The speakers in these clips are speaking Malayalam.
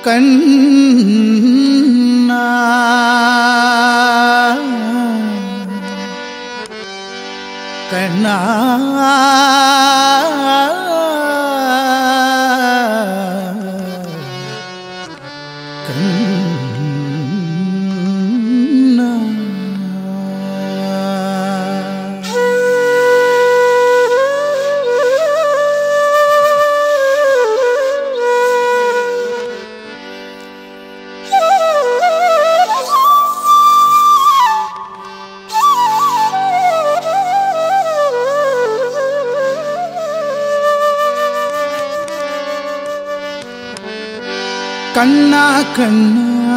കണ്ണ കണ്ണ കണ്ണ കണ്ണ കണ്ണ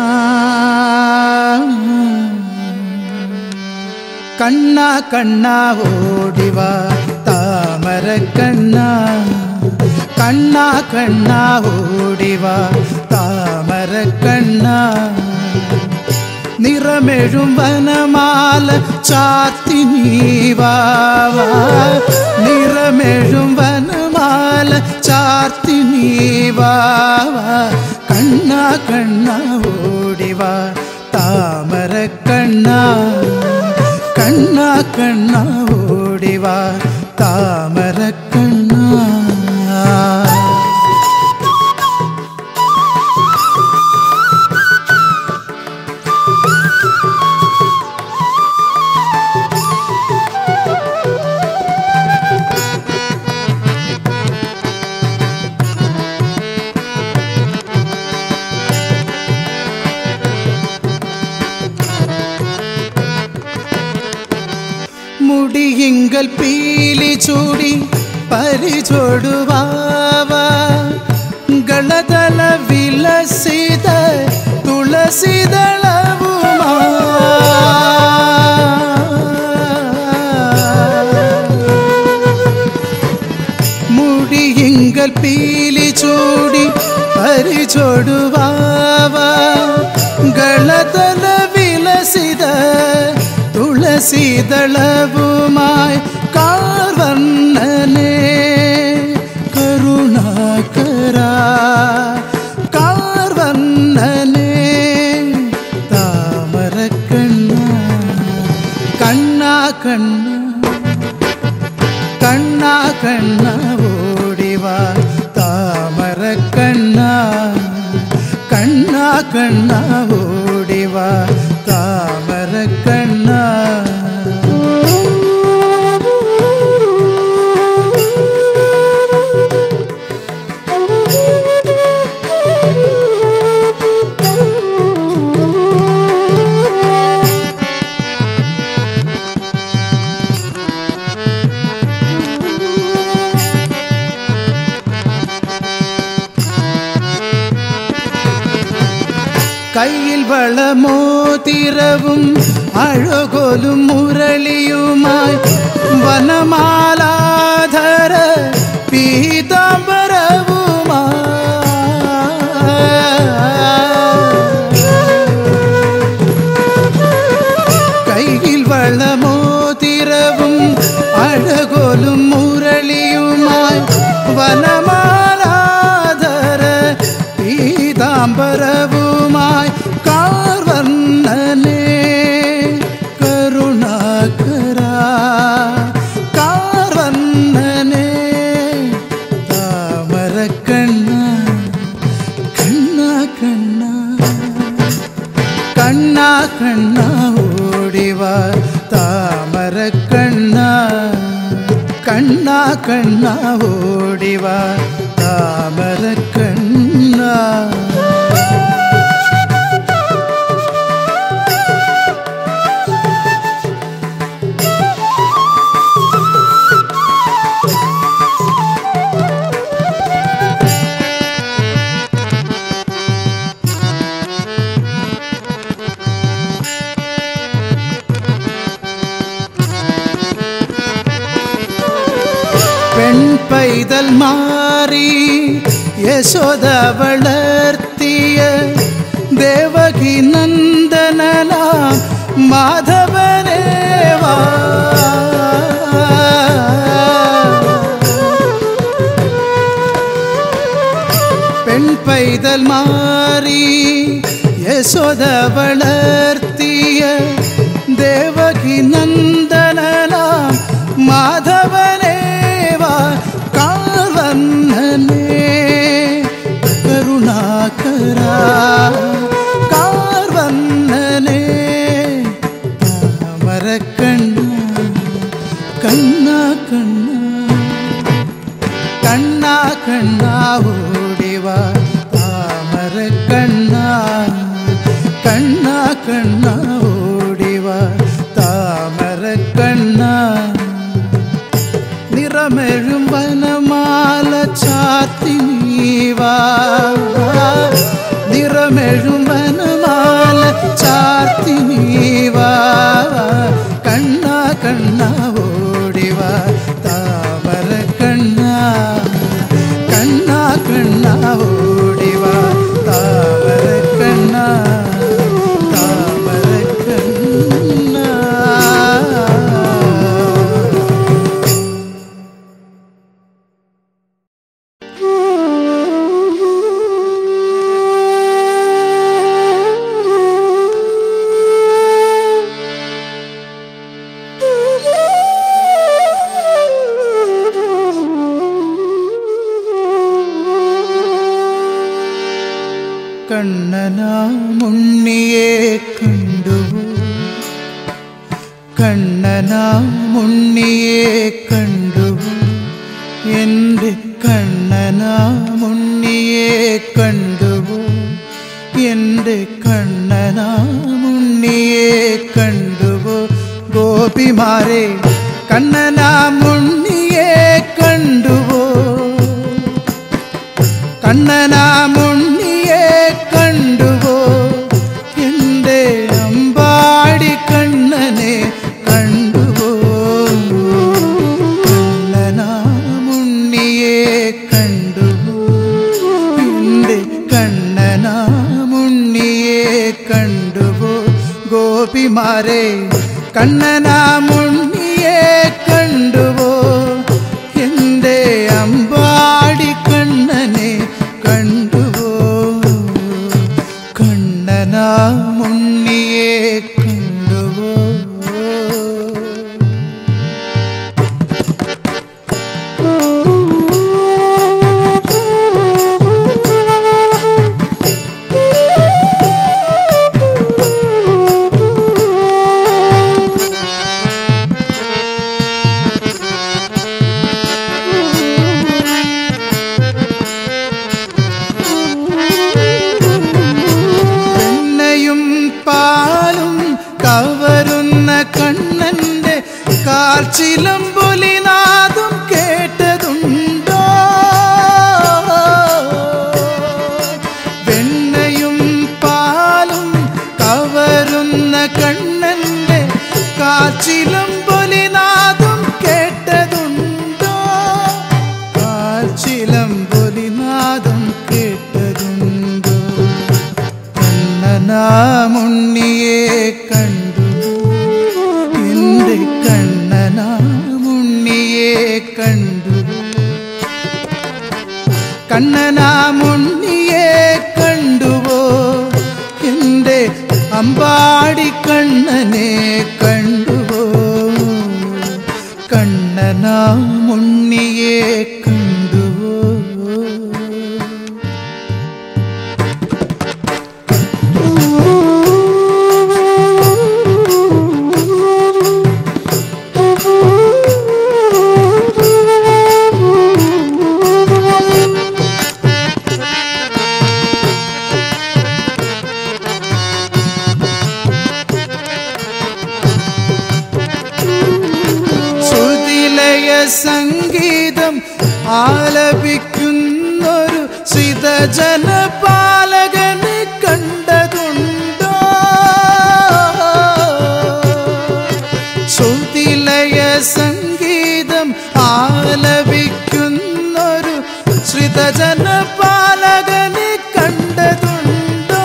കണ്ണ കണ്ണ ഓടിവ താമര കണ്ണ കണ്ണ കണ്ണ ഓടിവ താമര കണ്ണ നിറമെഴും വനമാല ചാത്തി നീവാവ നിറമെഴും വനമാല ചാത്തി നീവാവ കണ്ണ കണ്ണ ഓടിവ താമര കണ്ണ കണ്ണ കണ്ണ ഓടിവ താമര കണ്ണ മുടിയിങ്കൽ പീലി ചൂടി പരിചൊടുവാവ ഗളതല വിലസിത തുളസിതളവുമാ മുടിയിങ്കൽ പീലി ചൂടി പരിചൊടുവാവ ഗളതല വിലസിത തുളസിതളവുമായി കാർവർണ്ണനെ കരുണാകര കാർവർണ്ണനെ താമരക്കണ്ണ കണ്ണ കണ്ണ കണ്ണ കണ്ണ ഓടിവ താമര കണ്ണ കണ്ണ കണ്ണ ഓടിവ താമര കണ്ണ കയ്യിൽ വളമോതിരവും അഴകൊലും മുരളിയുമായി വനമാലാധര പീതാംബരവുമായി കയ്യിൽ വളമോതിരവും അഴകൊലും മുരളിയുമായി വനമാലാധര പീതാംബരവുമായി കാർവർണ്ണനെ കരുണാകര കാർവർണ്ണനെ താമരക്കണ്ണ കണ്ണ കണ്ണ കണ്ണ കണ്ണ ഓടിവ താമര കണ്ണ കണ്ണ കണ്ണ ഓടിവ താമര കണ്ണ പെൺ പൈതൽ മാറി യശോദ വളർത്തിയ ദേവകി നന്ദനലാം മാധവനേവാ പെൺ പൈതൽ മാറി മാറി യശോദ വളർത്തിയ ദേവകി നന്ദനലാം മാധവനേവാ കാർവന്നനേ കരുണാകര കാർവന്നനേ താമരക്കണ്ണ കണ്ണ കണ്ണ കണ്ണ കണ്ണ ഓടിവ താമര കണ്ണ കണ്ണ കണ്ണ ഓടിവ താമര കണ്ണ നിറമെഴും വനമാല ചാത്തി നീവാ നിറമെഴും വനമാല ചാത്തി നീവാ കണ്ണ കണ്ണ ഓടിവ താമര കണ്ണ കണ്ണ കണ്ണ ഓടിവ താമര കണ്ണ താമര കണ്ണ കണ്ണനാമുണ്ണിയെ കണ്ടുവോ കണ്ണനാമുണ്ണിയെ കണ്ടുവോ എൻ്റെ കണ്ണനാമുണ്ണിയെ കണ്ടുവോ എൻ്റെ കണ്ണനാമുണ്ണിയെ കണ്ടുവോ ഗോപിമാരെ കണ്ണനാമുണ്ണിയെ കണ്ടുവോ കണ്ണനാമുണ്ണിയെ കണ്ടുവോ എൻ്റെ അമ്പാടി കണ്ണനെ കണ്ടുവോ കണ്ണനാമുണ്ണിയെ കണ്ടുവോ എൻ്റെ കണ്ണനാമുണ്ണിയെ കണ്ടുവോ ഗോപിമാരെ കണ്ണനാമുണ്ണിയെ കണ്ടുവോ എൻ്റെ അമ്പാടി കണ്ണനെ കണ്ടുവോ കണ്ണനാമുണ്ണിയെ കണ്ടുവോ വെണ്ണയും പാലും കവരുന്ന കണ്ണന്റെ കാൽച്ചിലമ്പൊലിനാദം കേട്ടതുണ്ടോ വെണ്ണയും പാലും കവരുന്ന കണ്ണന്റെ കാൽച്ചിലമ്പൊലിനാദം കേട്ടതുണ്ടോ കാൽച്ചിലമ്പൊലിനാദം കേട്ടതുണ്ടോ കണ്ണനാമുണ്ണിയെ കണ്ടു എൻ്റെ കണ്ണനാമുണ്ണിയെ കണ്ടു കണ്ണനാമുണ്ണിയെ കണ്ടുവോ എൻ്റെ അമ്പാടി കണ്ണനെ കണ്ടുവോ കണ്ണനാമുണ്ണിയെ കണ്ടുവോ ശ്രുതിലയ സംഗീതം ആലപിക്കുന്നൊരു ശ്രിതജനപാലകന് കണ്ടതുണ്ടോ ശ്രുതിലയ സംഗീതം ആലപിക്കുന്നൊരു ശ്രിതജനപാലകന് കണ്ടതുണ്ടോ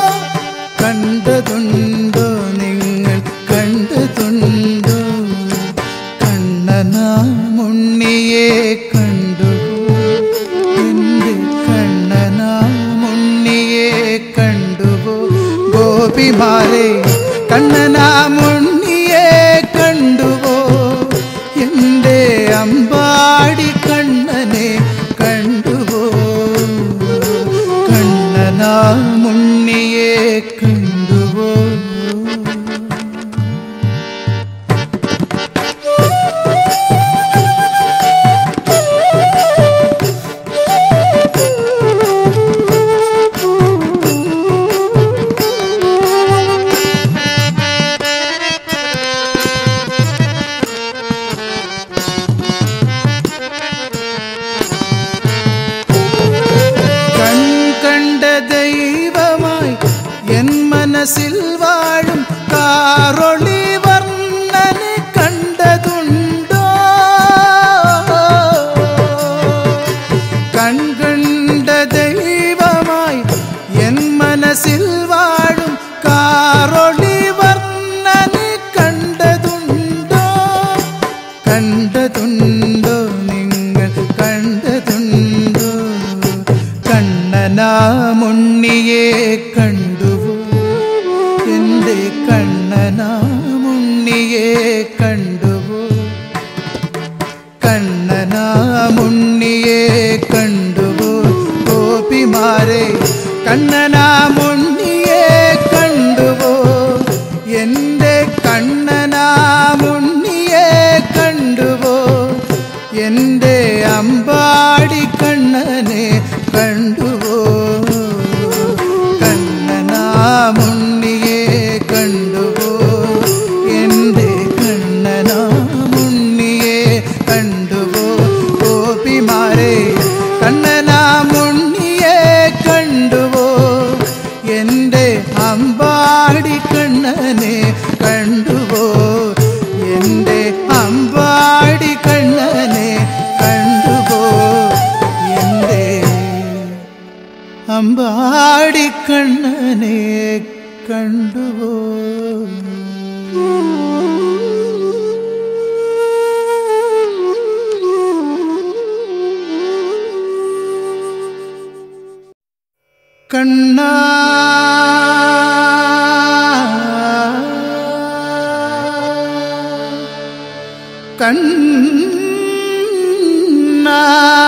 കണ്ടതുണ്ടോ നിങ്ങൾ കണ്ടതുണ്ടോ കണ്ണനാമുണ്ണിയെ കണ്ടു എൻ്റെ കണ്ണനാമുണ്ണിയെ ഗോപിമാരെ കണ്ണനാമുണ്ണിയെ കണ്ടുവോ എൻ്റെ അമ്പാടി കണ്ണനെ കണ്ടുവോ കണ്ണനാമുണ്ണിയെ കണ്ടുവോ കൺ കണ്ട ദൈവമായി എൻ മനസ്സിൽ വാഴും കാറൊളി വർണ്ണനെ കണ്ടതുണ്ടോ കൺ കണ്ട ദൈവമായി എൻ മനസ്സിൽ വാഴും കാറൊളി വർണ്ണനെ കണ്ടതുണ്ടോ കണ്ടതുണ്ടോ നിങ്ങൾ കണ്ടതുണ്ടോ കണ്ണനാമുണ്ണിയെ കണ്ടുവോ എൻ്റെ കണ്ണനാമുണ്ണിയെ കണ്ടുവോ കണ്ണനാമുണ്ണിയെ കണ്ടുവോ ഗോപിമാരെ കണ്ണനാമുണ്ണിയെ കണ്ടുവോ എൻ്റെ കണ്ണനാമുണ്ണിയെ കണ്ടുവോ എൻ്റെ അമ്പാടി കണ്ണനെ കണ്ടുവോ കണ്ണനാമുണ്ണിയെ കണ്ടുവോ എൻ്റെ കണ്ണനാമുണ്ണിയെ കണ്ടുവോ ഗോപിമാരെ കണ്ണനാമുണ്ണിയെ കണ്ടുവോ എൻ്റെ അമ്പാടി കണ്ണനെ കണ്ടുവോ എൻ്റെ അമ്പാടി കണ്ണനെ കണ്ടുവോ എൻ്റെ അമ്പാടി കണ്ണനെ കണ്ടുവോ കണ്ണാ കണ്ണാ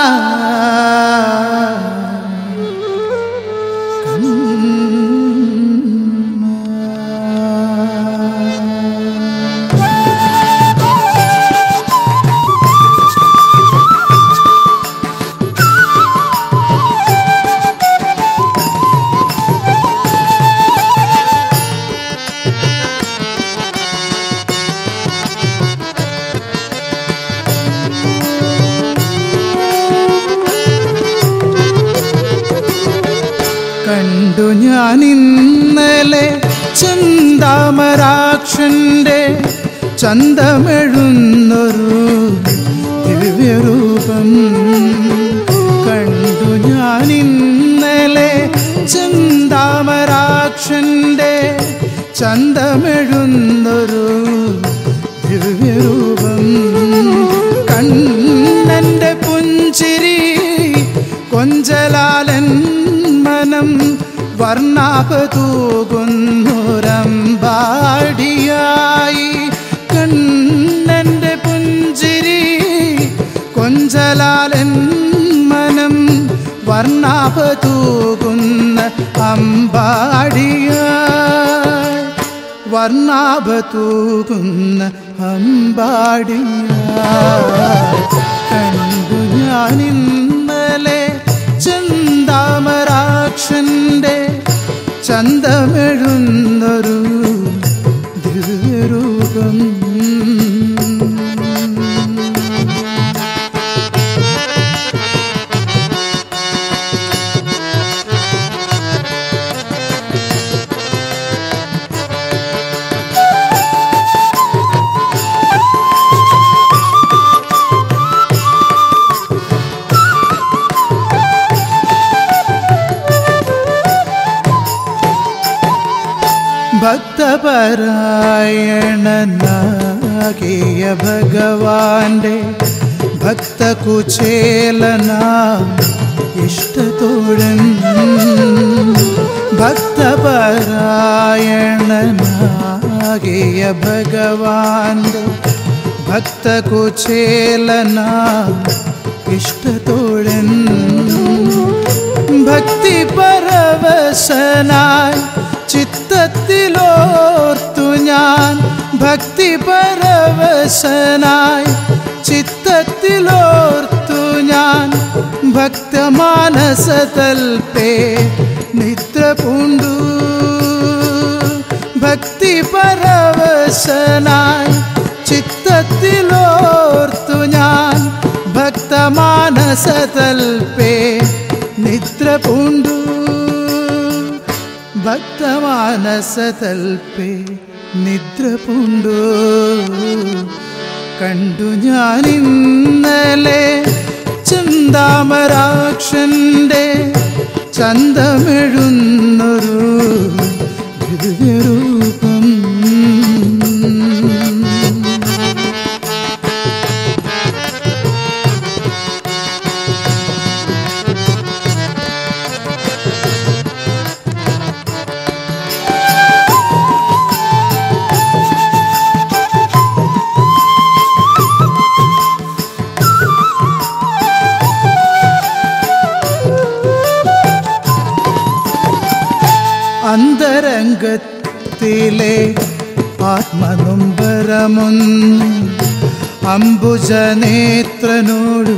കണ്ടു ഞാൻ ഇന്നലെ ചന്താമരാക്ഷന്റെ ചന്തമെഴുന്നൊരു ദിവ്യരൂപം കണ്ടു ഞാൻ ഇന്നലെ ചന്താമരാക്ഷന്റെ ചന്തമെഴുന്നൊരു ദിവ്യരൂപം കണ്ണന്റെ പുഞ്ചിരി കൊഞ്ചലാലൻ മനം വർണ്ണാപതൂകുന്നൊരമ്പാടിയായി കണ്ണന്റെ പുഞ്ചിരി കൊഞ്ചലാലൻ മനം വർണ്ണാപതൂകുന്ന അമ്പാടിയായി വർണ്ണാപതൂകുന്ന അമ്പാടിയായി കണ്ടു ഞാൻ ഇന്നലെ ചന്താമരാക്ഷന്റെ ചന്തമെഴുന്നൊരു ദിവ്യരൂപം ഭക്തപരായണനാകിയ ഭഗവാന്റെ ഭക്തകുചേലന ഇഷ്ടത്തോഴൻ ഭക്തപരായണനാകിയ ഭഗവാന്റെ ഭക്തകുചേലന ഇഷ്ടത്തോഴൻ ഭക്തി പരവശനായി ചിത്തത്തിലോർത്തു ഞാൻ ഭക്തി പരവശനായി ചിത്തത്തിലോർത്തു ഞാൻ ഭക്തമാനസതൽപേ നിദ്ര പൂണ്ടു ഭക്തി പരവശനായി ചിത്തത്തിലോർത്തു ഞാൻ ഭക്തമാനസതൽപേ നിദ്ര പൂണ്ടു ഭക്തമാനസതൽപേ നിദ്ര പൂണ്ടു കണ്ടു ഞാൻ ഇന്നലെ ചിന്താമരാക്ഷന്റെ ചന്തമെഴുന്നൊരു ദിവ്യരൂപം അന്തരംഗത്തിലെ ആത്മനൊമ്പരമൊന്ന് അംബുജനേത്രനോടു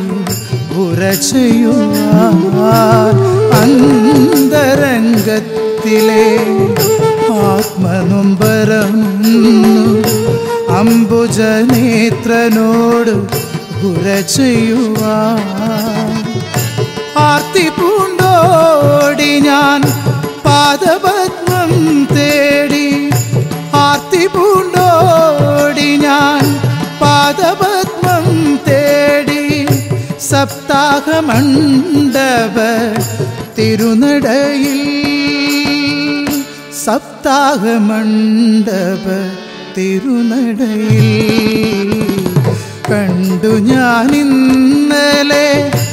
ഉറച്ചയുവാൻ അന്തരംഗത്തിലെ ആത്മനൊമ്പരമൊന്നു അംബുജനേത്രനോട് ഉറച്ചയുവാൻ ആർത്തി പൂണ്ടോടി ഞാൻ പാദപത്മം തേടി ആർത്തി പൂണ്ടോടി ഞാൻ പാദപത്മം തേടി സപ്താഹമണ്ഡപ തിരുനടയിൽ സപ്താഹമണ്ഡപ തിരുനടയിൽ കണ്ടു ഞാൻ ഇന്നലെ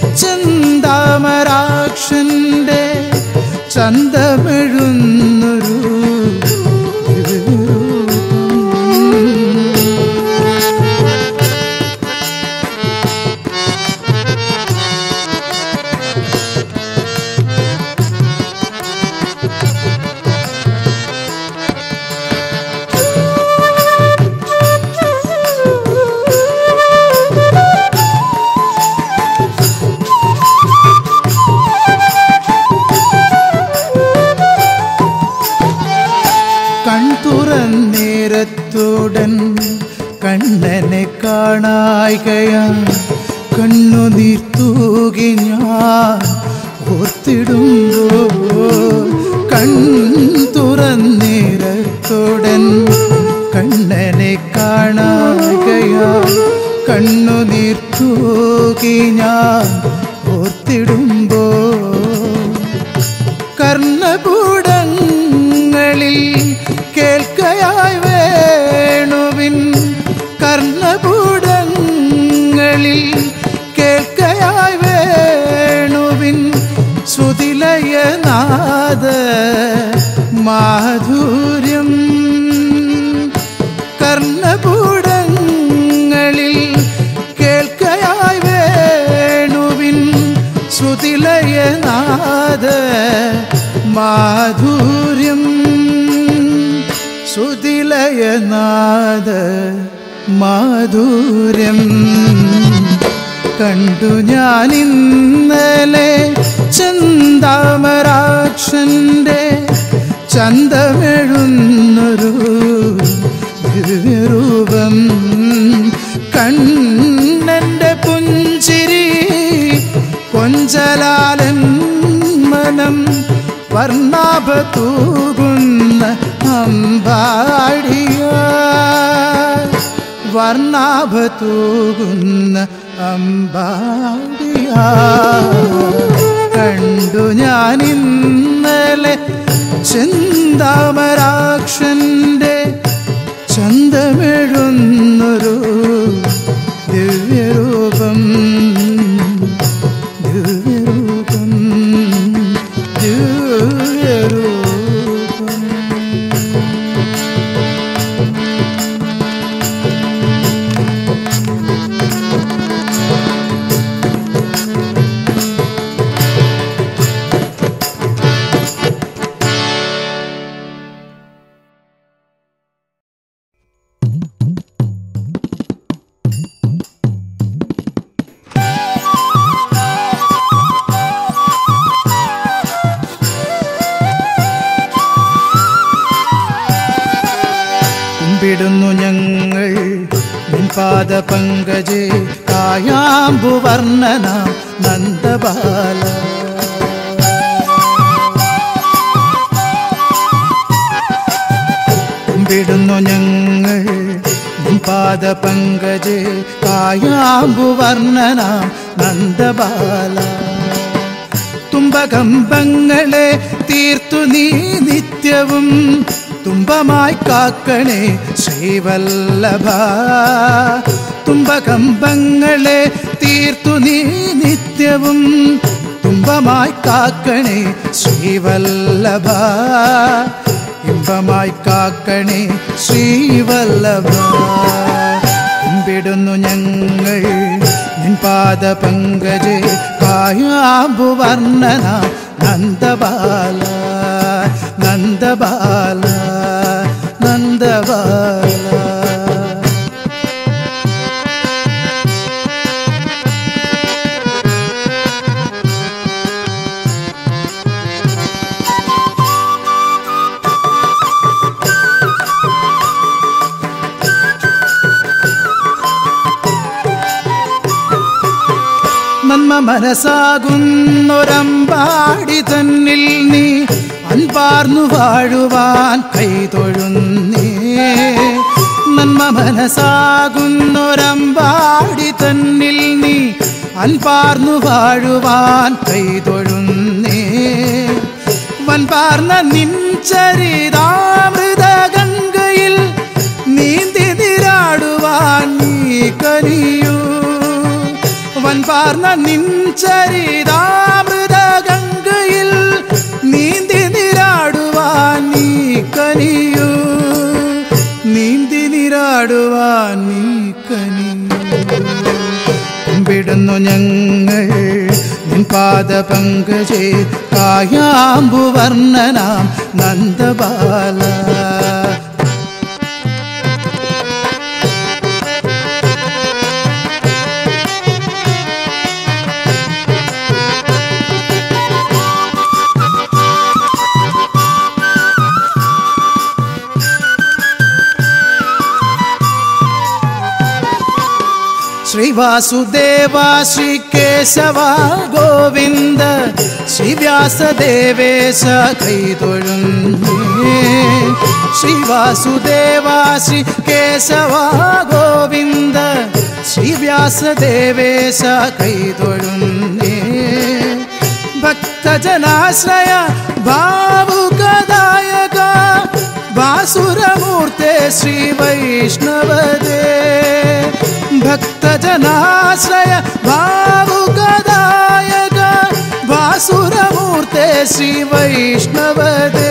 ചന്താമരാക്ഷന്റെ ചന്തമെഴുന്നൊരു കൺതുറന്നേരത്തുടൻ കണ്ണനെ കാണായികയാൻ കണ്ണുനീർ തൂകി ഞാൻ ഓർത്തിടുമ്പോ കൺതുറന്നേരത്തുടൻ കണ്ണനെ കാണായികയാൻ കണ്ണുനീർ തൂകി ഞാൻ ഓർത്തിടുമ്പോ കർണപൂടങ്ങളിൽ കേൾക്കയായി വേണുവിൻ കർണപൂടങ്ങളിൽ കേൾക്കയായി വേണുവിൻ ശ്രുതിലയനാദ മാധുര്യം കർണപൂടങ്ങളിൽ കേൾക്കയായി വേണുവിൻ ശ്രുതിലയനാദ മാധുര്യം ശ്രുതിലയനാദ മാധുര്യം കണ്ടു ഞാൻ ഇന്നലെ ചന്താമരാക്ഷന്റെ ചന്തമെഴുന്നൊരു ദിവ്യരൂപം കണ്ണന്റെ പുഞ്ചിരി കൊഞ്ചലാലൻ മനം വർണ്ണാഭ തൂകുന്ന അമ്പാടിയ വർണ്ണാഭ തൂകുന്ന അമ്പാടിയ കണ്ടു ഞാൻ ഇന്നലെ ചിന്താമരാക്ഷന്റെ ചന്തമെഴുന്നൊരു ദിവ്യരൂപം ദിവ്യരൂപം ദിവ്യരൂപം കുമ്പിടുന്നു ഞങ്ങൾ നിൻപാദ പങ്കജേ കായാമ്പുവർണ്ണന നന്ദബാല കുമ്പിടുന്നു ഞങ്ങൾ നിൻപാദ പങ്കജേ കായാമ്പുവർണ്ണന നന്ദബാല തുമ്പകമ്പങ്ങളെ തീർത്തു നീ നിത്യവും തുമ്പമായി കാക്കണേ ശ്രീവല്ലഭ തുമ്പകമ്പങ്ങളെ തീർത്തു നീ നിത്യവും തുമ്പമായി കാക്കണേ ശ്രീവല്ലഭ ഇമ്പമായി കാക്കണേ ശ്രീവല്ലഭ കുമ്പിടുന്നു ഞങ്ങൾ നിൻ പാദ പങ്കജേ കായാമ്പുവർണ്ണന നന്ദബാല നന്ദബാല നന്ദബാല നന്മ മനസ്സാകുന്നൊരമ്പാടി തന്നിൽ നീ അൻപാർന്നു വാഴുവാൻ കൈതൊഴുന്നേ നന്മ മനസ്സാകുന്നൊരമ്പാടി തന്നിൽ നീ അൻപാർന്നു വാഴുവാൻ കൈതൊഴുന്നേ വൻപാർന്ന നിൻചരിതാമൃത ഗംഗയിൽ നീന്തി നിരാടുവാൻ നീ കനിയൂ വൻപാർന്ന നിൻചരിതാമൃത ഗംഗയിൽ നീന്തി നിരാടുവാൻ നീ കനിയൂ നീന്തി നിരാടുവാൻ നീ കനിയൂ കുമ്പിടുന്നു ഞങ്ങൾ നിൻ പാദ പങ്കജേ കായാമ്പുവർണ്ണനാം നന്ദബാല ശ്രീവാസുദേവ ശ്രീകേശവ ഗോവിന്ദ ശ്രീവ്യാസദേവേശ കൈതൊഴുന്നേ ശ്രീവാസുദേവ ശ്രീകേശവ ഗോവിന്ദ ശ്രീവ്യാസദേവേശ കൈതൊഴുന്നേ ഭക്തജനാശ്രയ ഭാവുകദായക വാസുരമൂർത്തെ ശ്രീ വൈഷ്ണവദേ ഭക്തജനാശ്രയ ഭാവുകദായക ഭാസുരമൂർത്തെ ശ്രീ വൈഷ്ണവദേ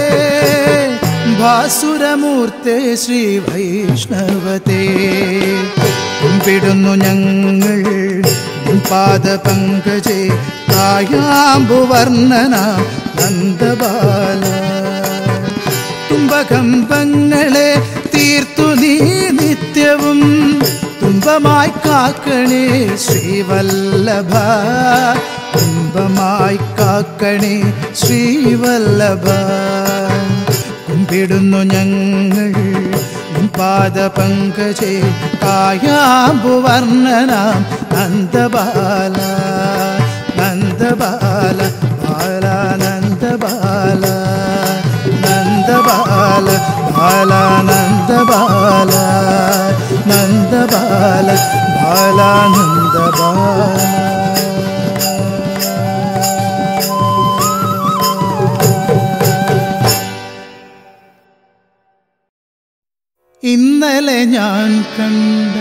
ഭാസുരമൂർത്തെ ശ്രീ വൈഷ്ണവതേ കുമ്പിടുന്നു ഞങ്ങൾ നിൻ പാദ പങ്കജേ കായാമ്പുവർണ്ണന നന്ദബാല തുമ്പകമ്പങ്ങളെ തീർത്തു നീ നിത്യവും തുമ്പമായി കാക്കണേ ശ്രീവല്ലഭ തുമ്പമായി കാക്കണേ ശ്രീവല്ലഭ കുമ്പിടുന്നു ഞങ്ങൾ നിൻ പാദ പങ്കജേ കായാമ്പുവർണ്ണനാം നന്ദബാല നന്ദബാല ബാല നന്ദബാല നന്ദബാല ബാല നന്ദബാല നന്ദബാല ബാല നന്ദബാല ഇന്നലെ ഞാൻ കണ്ട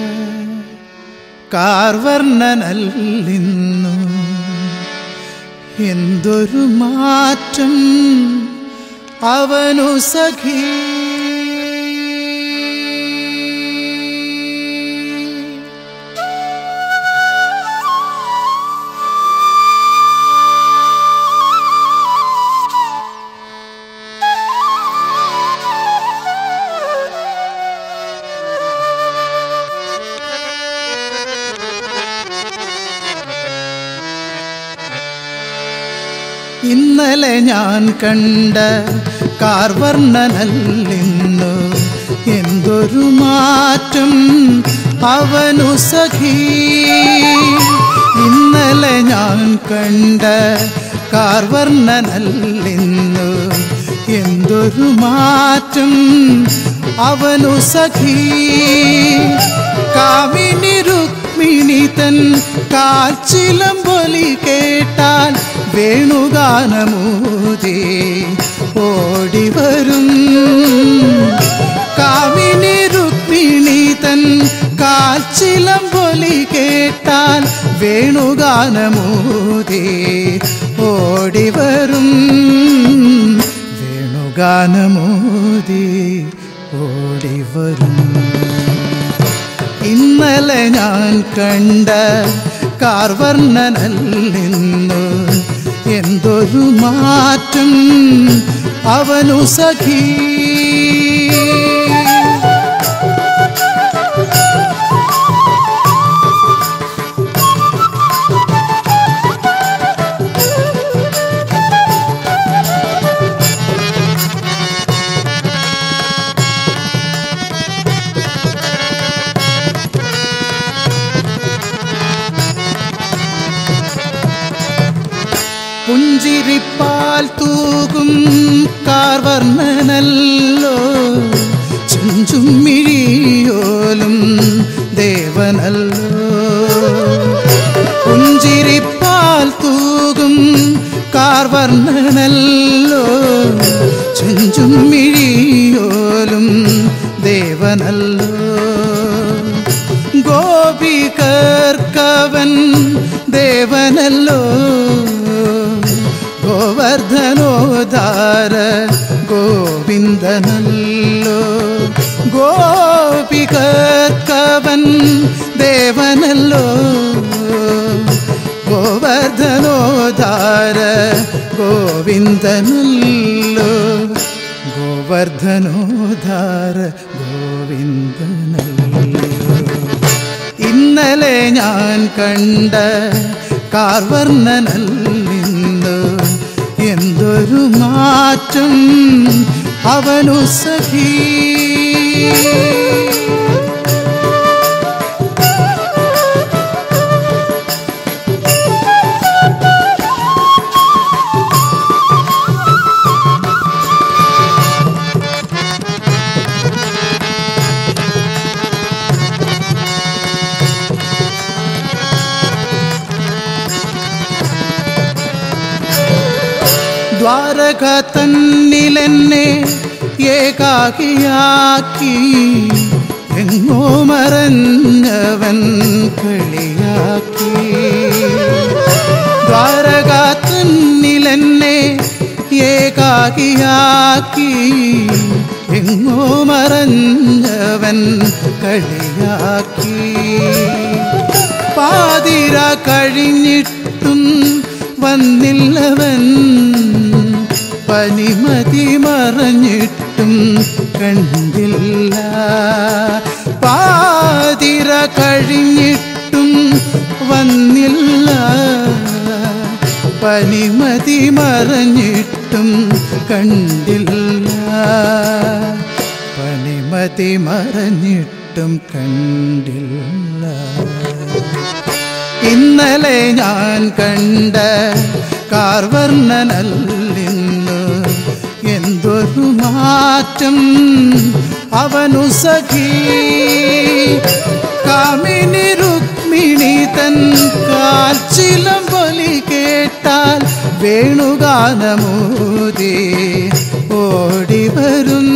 കാർവർണ്ണനല്ലിന്നു എന്തൊരു മാറ്റം അവനു സഖീ ഇന്നലെ ഞാൻ കണ്ട കാർവർണ്ണനല്ലിന്നു എന്തൊരു എന്തൊരു മാറ്റം അവനു സഖീ ഇന്നലെ ഞാൻ കണ്ട കാർവർണ്ണനല്ലിന്നു എന്തൊരു മാറ്റം അവനു സഖീ കാമിനി രുക്മിണി തൻ കാച്ചിലം പൊലി കേട്ടാൽ വേണുഗാനമൂതി ഓടിവരും കാമിനി രുക്മിണി തൻ കാച്ചിലം പൊലി കേട്ടാൽ വേണുഗാനമൂതി ഓടിവരും വേണുഗാനമൂതി ഓടിവരും ഇന്നലെ ഞാൻ കണ്ട കാർവർണ്ണനല്ലിന്നു എന്തൊരു മാറ്റം അവനു സഖീ പുഞ്ചിരിപ്പാൽ തൂകും കാർവർണ്ണനല്ലോ ചുഞ്ചും മിഴിയോലും ദേവനല്ലോ പുഞ്ചിരിപ്പാൽ തൂകും കാർവർണ്ണനല്ലോ ചുഞ്ചും മിഴിയോലും ദേവനല്ലോ ഗോപികർക്കവൻ ദേവനല്ലോ ഗോവർദ്ധനോദാര ഗോവിന്ദനല്ലോ ഗോപികർക്കവൻ ദേവനല്ലോ ഗോവർദ്ധനോദാര ഗോവിന്ദനല്ലോ ഗോവർദ്ധനോദാര ഗോവിന്ദനല്ലോ ഇന്നലെ ഞാൻ കണ്ട കാർവർണ്ണനല്ലിന്ന് എന്തൊരു മാറ്റം അവനു സഖീ ദ്വാരക തന്നിലെന്നെ ഏകാകിയാക്കി എങ്ങോ മറഞ്ഞവൻ കളിയാക്കി ദ്വാരക തന്നിലെന്നെ ഏകാകിയാക്കി എങ്ങോ മറഞ്ഞവൻ കളിയാക്കി പാതിര കഴിഞ്ഞിട്ടും വന്നില്ലവൻ പനിമതി മറഞ്ഞിട്ടും കണ്ടില്ല പാതിര കഴിഞ്ഞിട്ടും വന്നില്ല പനിമതി മറഞ്ഞിട്ടും കണ്ടില്ല പനിമതി മറഞ്ഞിട്ടും കണ്ടില്ല ഇന്നലെ ഞാൻ കണ്ട കാർവർണ്ണനല്ലിന്ന് എന്തൊരു മാറ്റം അവനു സഖീ കാമിനി രുക്മിണി തൻ കാൽച്ചിലം പൊലി കേട്ടാൽ വേണുഗാനമൂതി ഓടിവരും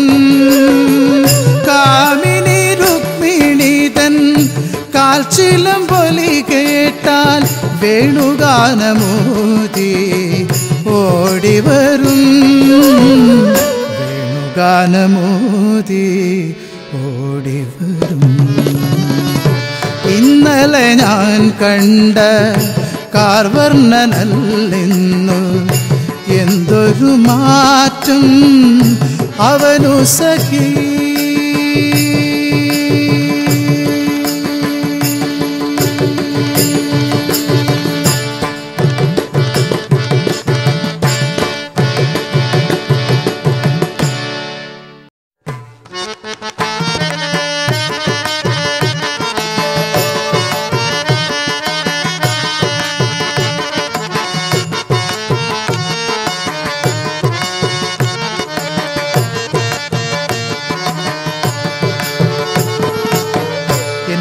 കാമിനി രുക്മിണി തൻ കാൽച്ചിലം പൊലി കേട്ടാൽ വേണുഗാനമൂതി ഓടിവരും വേണുഗാനമൂതി ഓടിവരും ഇന്നലെ ഞാൻ കണ്ട കാർവർണ്ണനല്ലെന്നു എന്തൊരു മാറ്റം അവനു സഖീ ും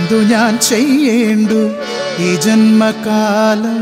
എന്തു ഞാൻ ചെയ്യേണ്ടു ഈ ജന്മകാലം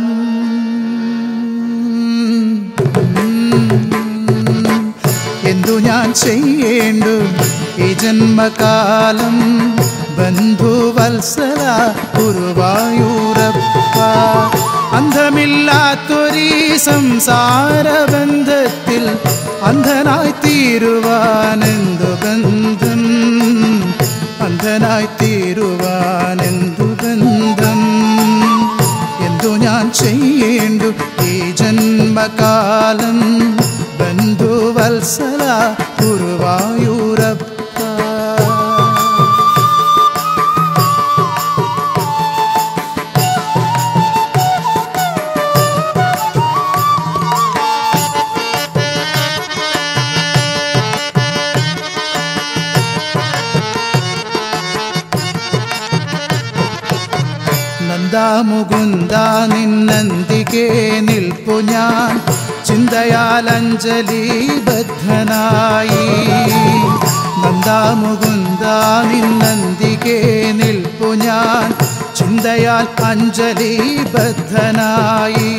എന്തു ഞാൻ ചെയ്യേണ്ടു ഈ ജന്മകാലം ബന്ധുവത്സല ഗുരുവായൂരപ്പ അന്ധമില്ലാത്തൊരീ സംസാര ബന്ധത്തിൽ അന്ധനായി തീരുവാനെന്തു ബന്ധം അന്ധനായി തീരുവാനെന്തു ബന്ധം എന്തു ഞാൻ ചെയ്യേണ്ടു ഈ ജന്മകാലം ബന്ധുവത്സല ഗുരുവായൂരപ്പ നന്ദാമുകുന്ദ നിന്നന്തികെ നിൽപ്പു ഞാൻ ചിന്തയാൽ അഞ്ജലി ബദ്ധനായി നന്ദാമുകുന്ദ നിന്നന്തികെ നിൽപ്പു ഞാൻ ചിന്തയാൽ അഞ്ജലി ബദ്ധനായി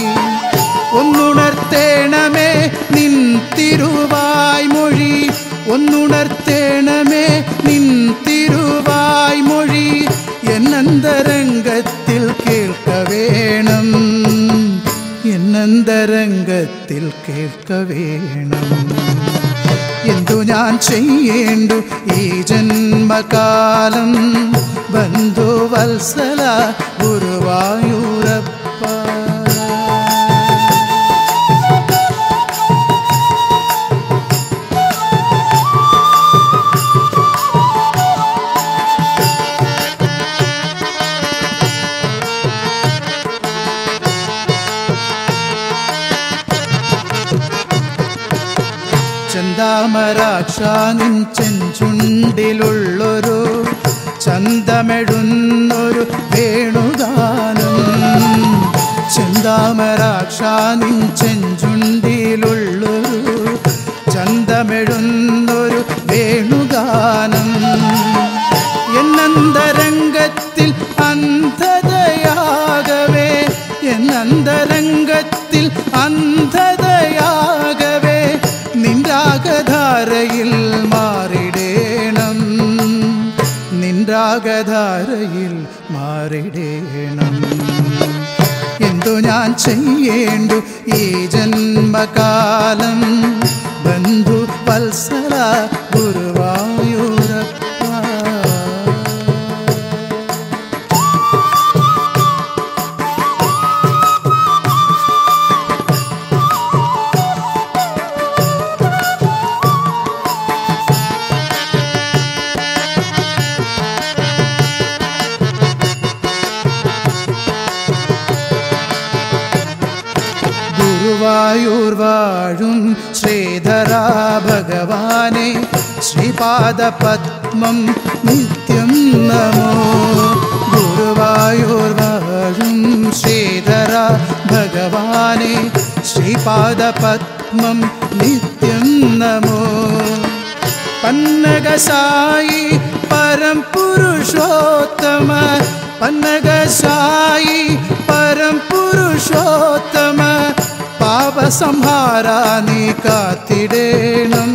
ഒന്നുണർത്തേണമേ നിൻ തിരുവായ് മൊഴി ഒന്നുണർത്തേണമേ നിൻ തിരുവായ് മൊഴി എന്നന്തരംഗത്തിൽ കേൾക്ക വേണം എന്നന്തരംഗത്തിൽ കേൾക്ക വേണം എന്തു ഞാൻ ചെയ്യേണ്ടു ഈ ജന്മകാലം ബന്ധുവത്സല ഗുരുവായൂരപ്പ ചെന്താമരാക്ഷ നിൻ ചെഞ്ചുണ്ടിലുള്ളൊരു ചന്തമെഴുന്നൊരു വേണുഗാനം ചെന്താമരാക്ഷ നിൻ ചെഞ്ചുണ്ടിലുള്ളൊരു ചന്തമെഴുന്നൊരു വേണുഗാനം എന്നന്തരംഗത്തിൽ അന്ധതയാകവേ എന്നന്തരംഗത്തിൽ അന്ധതയാകവേ നിൻരാഗധാരയിൽ മാറിടേണം നിൻരാഗധാരയിൽ മാറിടേണം എന്തു ഞാൻ ചെയ്യേണ്ടു ഈ ജന്മകാലം ബന്ധു വത്സല ഗുരുവായൂരപ്പ ഗുരുവായൂർ വാഴും ശ്രീധര ഭഗവാനെ ശ്രീപാദപത്മം നിത്യം നമോ ഗുരുവായൂർ വാഴും ശ്രീധര ഭഗവാനെ ശ്രീപാദപത്മം നിത്യം നമോ പന്നകസായി പരം പുരുഷോത്തമ പന്നകസായി പരം പുരുഷോത്തമ പാപസംഹാര നീ കാത്തിടേണം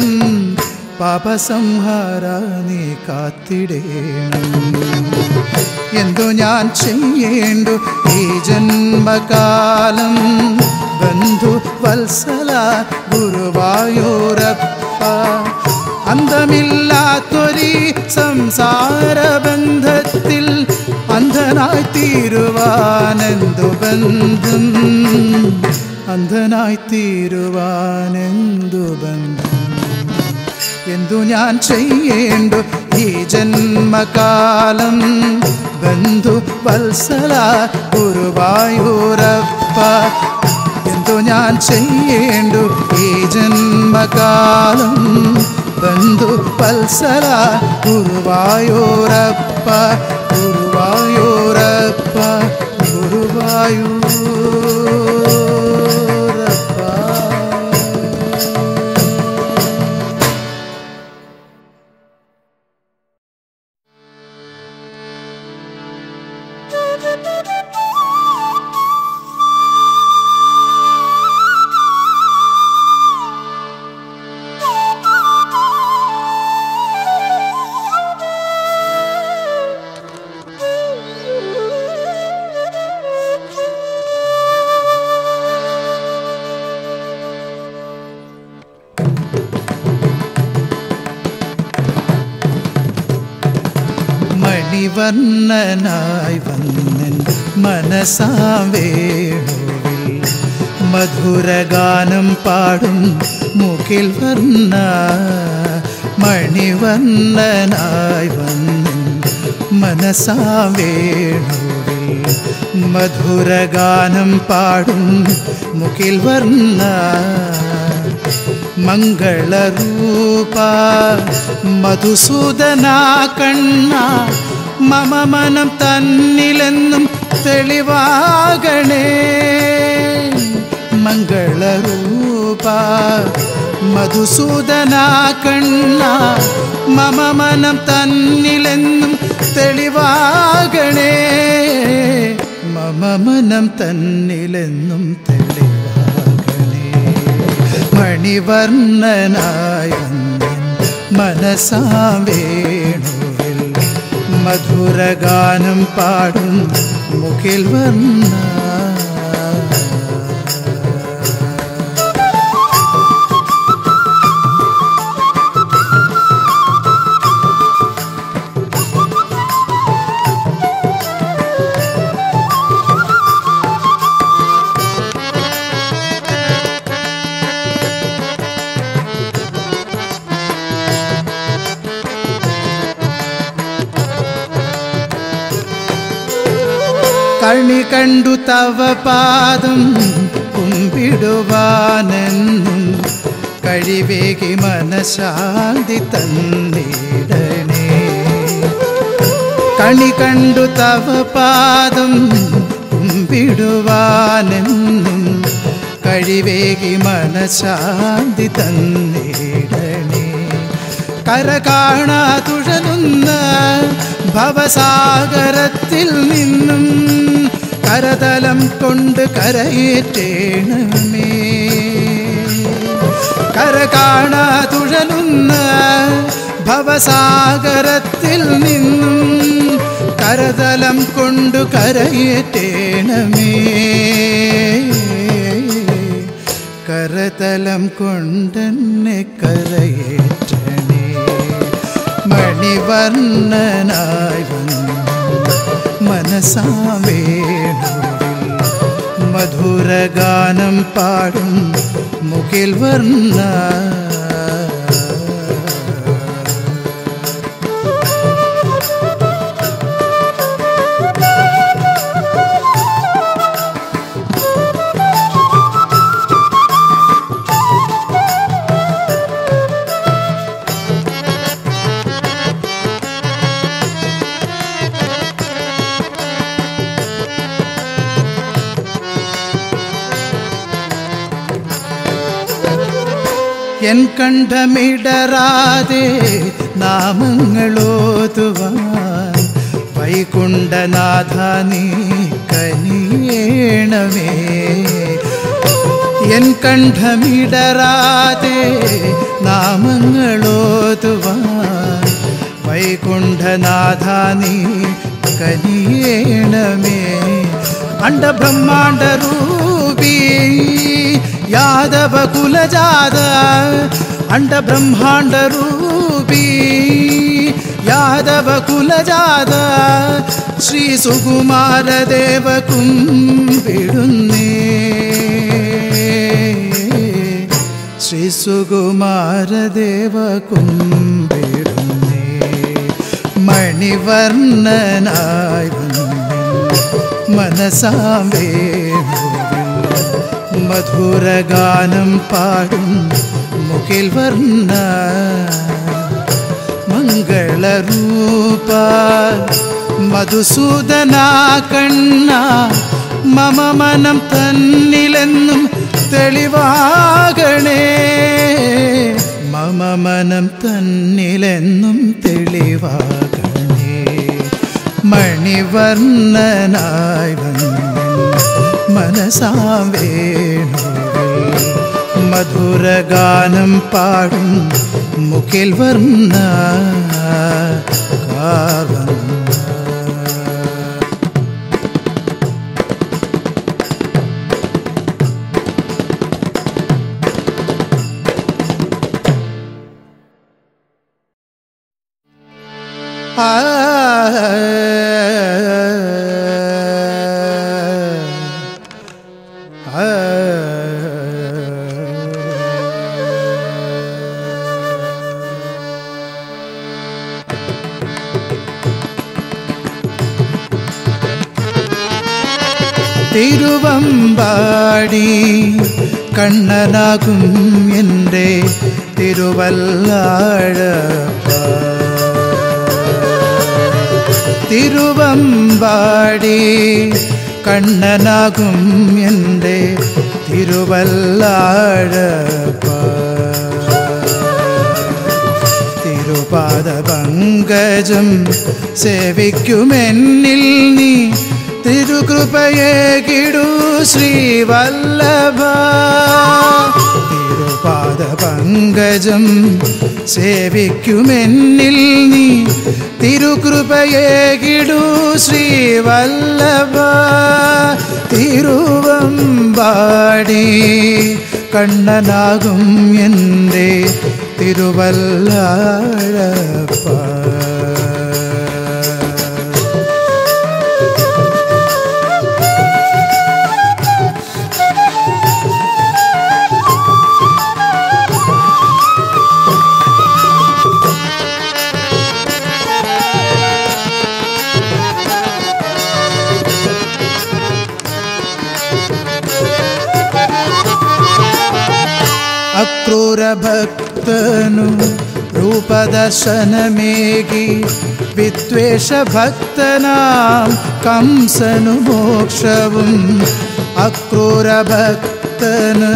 പാപസംഹാര നീ കാത്തിടേണം എന്തു ഞാൻ ചെയ്യേണ്ടു ഈ ജന്മകാലം ബന്ധു വത്സല ഗുരുവായൂരപ്പ അന്തമില്ലാത്തൊരീ സംസാര ബന്ധത്തിൽ അന്ധനായി തീരുവാനെന്തു ബന്ധം അന്ധനായി തീരുവാനെന്തു ബന്ധം എന്തു ഞാൻ ചെയ്യേണ്ടു ഈ ജന്മകാലം ബന്ധു വത്സല ഗുരുവായൂരപ്പ എന്തു ഞാൻ ചെയ്യേണ്ടു ഈ ജന്മകാലം ബന്ധു വത്സല ഗുരുവായൂരപ്പ ഗുരുവായൂരപ്പ ഗുരുവായൂരപ്പ മണിവർണ്ണനായി വന്നൻ മനസാം വേണുവിൽ മധുരഗാനം പാടും മുകിൽ വർണ്ണ മണിവർണ്ണനായി വന്നൻ മനസാം വേണുവിൽ മധുരഗാനം പാടും മുകിൽ വർണ്ണ മംഗളരൂപ മധുസൂദന കണ്ണ മമ മനം തന്നിലെന്നും തെളിവാകണേ മംഗളരൂപ മധുസൂദന കണ്ണ മമ മനം തന്നിലെന്നും തെളിവാകണേ മമ മനം തന്നിലെന്നും തെളിവാകണേ മണിവർണ്ണനായി വന്നൻ മനസാം വേണുവിൽ മധുരഗാനം പാടും മുകിൽ വർണ്ണ കണി കണ്ടു തവ പാദം കുമ്പിടുവാനെന്നും കഴിവേകി മനശാന്തി തന്നിടണേ കണി കണ്ടു തവ പാദം കുമ്പിടുവാനെന്നും കഴിവേകി മനശാന്തി തന്നിടണേ കര കാണാ തുഴലുന്ന ഭവസാഗരത്തിൽ നിന്നും കരതലം കൊണ്ട് കരയേറ്റേണമേ കര കാണാ തുഴലുന്ന ഭവസാഗരത്തിൽ നിന്നും കരതലം കൊണ്ടു കരയേറ്റേണമേ കരതലം കൊണ്ടെന്നെ കരയേറ്റണേ മണിവർണ്ണനായി വന്നു മനസാവേണുവിൽ മധുരഗാനം പാടും മുകിൽ വർണ്ണ എൻ കണ്ഠമിടറാതെ നാമങ്ങളോതുവാൻ വൈകുണ്ഠനാഥ നീ കനിയേണമേ എൻ കണ്ഠമിടറാതെ നാമങ്ങളോതുവാൻ വൈകുണ്ഠനാഥ നീ കനിയേണമേ അണ്ടബ്രഹ്മാണ്ട രൂപീ ಯಾದವ ಕುಲಜಾದ ಅಂಡ ಬ್ರಹ್ಮಾಂಡ ರೂಪಿ ಯಾದವ ಕುಲಜಾದ ಶ್ರೀ ಸುಕುಮಾರ ದೇವ ಕುಂಬಿಡುನ್ನೇ ಶ್ರೀ ಸುಕುಮಾರ ದೇವ കുമ്പിടുന്നേ മണിവർണ്ണനായി മനസാം വേണുവിൽ മധുരഗാനം പാടും മുകിൽ വർണ്ണ മംഗളരൂപ മധുസൂദന കണ്ണ മമ മനം തന്നിലെന്നും തെളിവാകണേ മമ മനം തന്നിലെന്നും തെളിവാകണേ മണിവർണ്ണനായി വന്നു മനസാം വേണുവിൽ മധുരഗാനം പാടും മുകിൽ വർണ്ണ കാവന്ന ആ തിരുവമ്പാടി കണ്ണനാകും എൻ്റെ തിരുവല്ലാഴപ്പ തിരുവമ്പാടി കണ്ണനാകും എൻ്റെ തിരുവല്ലാഴപ്പ തിരുപാദ പങ്കജം സേവിക്കുമെന്നിൽ നീ തിരുകൃപയെ കിടു ശ്രീവല്ലഭ തിരുപാദ പങ്കജം സേവിക്കുമെന്നിൽ നീ തിരുകൃപയെ കിടു ശ്രീവല്ലഭ തിരുവമ്പാടി കണ്ണനാകും എൻ്റെ തിരുവല്ലാഴപ്പ അക്രൂരഭക്തനു രൂപദർശനമേകി വിദ്വേഷഭക്തനാം കംസനു മോക്ഷവും അക്രൂരഭക്തന്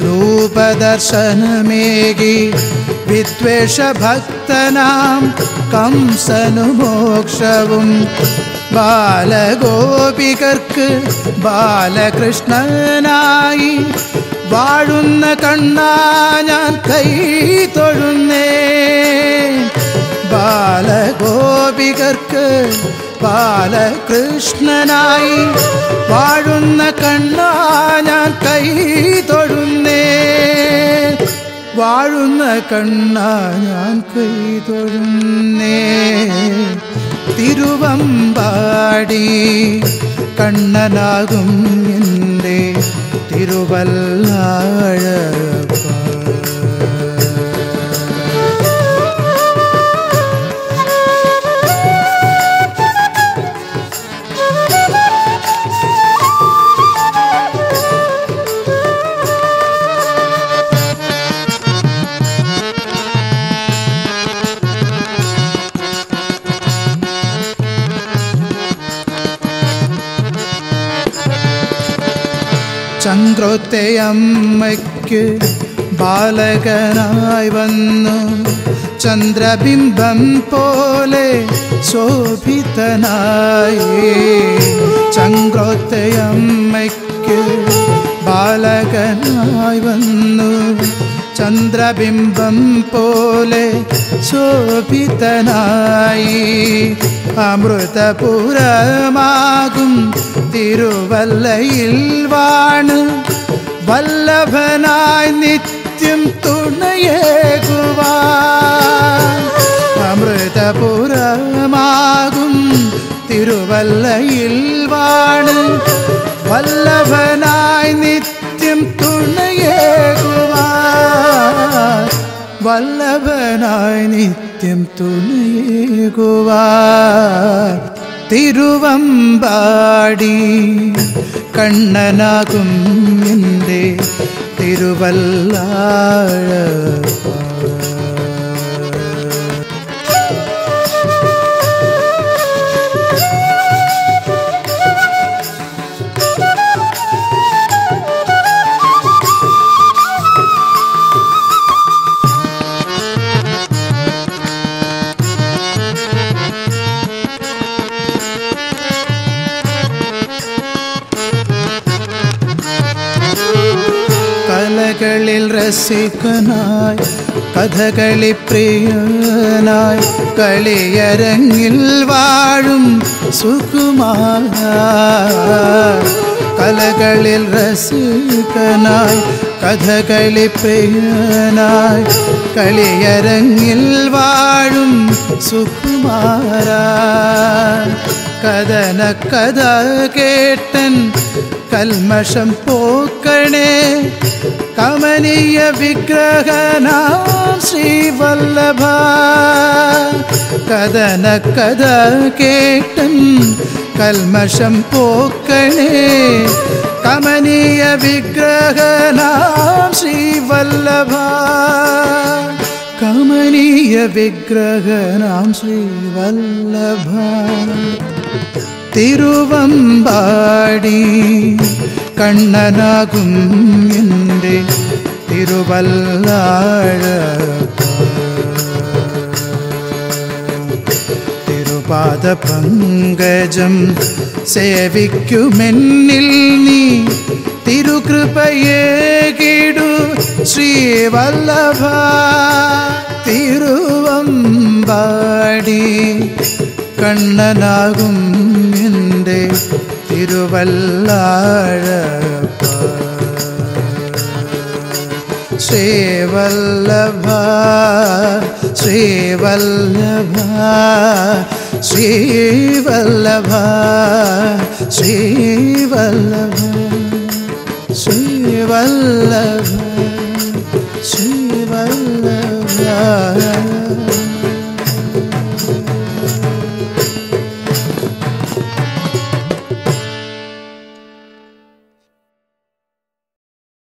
രൂപദർശനമേകി വിദ്വേഷഭക്തനാം കംസനു മോക്ഷവും ബാലഗോപികർക്ക് ബാലകൃഷ്ണനായി വാഴുന്ന കണ്ണാ ഞാൻ കൈ തൊഴുന്നേ ബാലഗോപികർക്ക് ബാലകൃഷ്ണനായി വാഴുന്ന കണ്ണാ ഞാൻ കൈ തൊഴുന്നേ വാഴുന്ന കണ്ണാ ഞാൻ കൈ തൊഴുന്നേ തിരുവമ്പാടി കണ്ണനാകും എൻ്റെ തിരുവല്ലാഴപ്പ ചന്ദ്രോത്തയമ്മയ്ക്ക് ബാലകനായി വന്നു ചന്ദ്രബിംബം പോലെ ശോഭിതനായി ചന്ദ്രോത്തയമ്മയ്ക്ക് ബാലകനായി വന്നു ചന്ദ്രബിംബം പോലെ ശോഭിതനായി അമൃതപുരമാകും തിരുവല്ലയിൽ വാണ് വല്ലഭനായി നിത്യം തുണയേകുവാൻ അമൃതപുരമാകും തിരുവല്ലയിൽ വാണ് വല്ലഭനായി നിത്യം തുണയേകുവാൻ വല്ലഭനായി നിത്യം തുണയേകുവാൻ തിരുവമ്പാടി കണ്ണനാകും എൻ്റെ തിരുവല്ലാഴ കലകളിൽ രസിക്കനായി കഥകളി പ്രിയനായി കളിയരങ്ങിൽ വാഴും സുകുമാര കലകളിൽ രസികനായി കഥകളി പ്രിയനായി കളിയരങ്ങിൽ വാഴും സുകുമാര കഥന കഥ കേട്ടൻ കൽമഷം പോക്കണേ കമനീയ വിഗ്രഹനാം ശ്രീവല്ലഭ കഥന കഥ കേട്ടൻ കൽമഷം പോക്കണേ കമനീയ വിഗ്രഹനാം ശ്രീവല്ലഭ കമനീയ വിഗ്രഹനാം ശ്രീവല്ലഭ തിരുവമ്പാടി കണ്ണനാകും എൻ്റെ തിരുവല്ലാഴ തിരുപാദ പങ്കജം സേവിക്കുമെന്നിൽ നീ തിരുകൃപയേകിടു ശ്രീവല്ലഭ തിരുവമ്പാടി കണ്ണനാകും എൻ്റെ തിരുവല്ലാഴപ്പ ശ്രീവല്ലഭ ശ്രീവല്ലഭ ശ്രീവല്ലഭ ശ്രീവല്ലഭ ശ്രീവല്ലഭ ശ്രീവല്ലഭ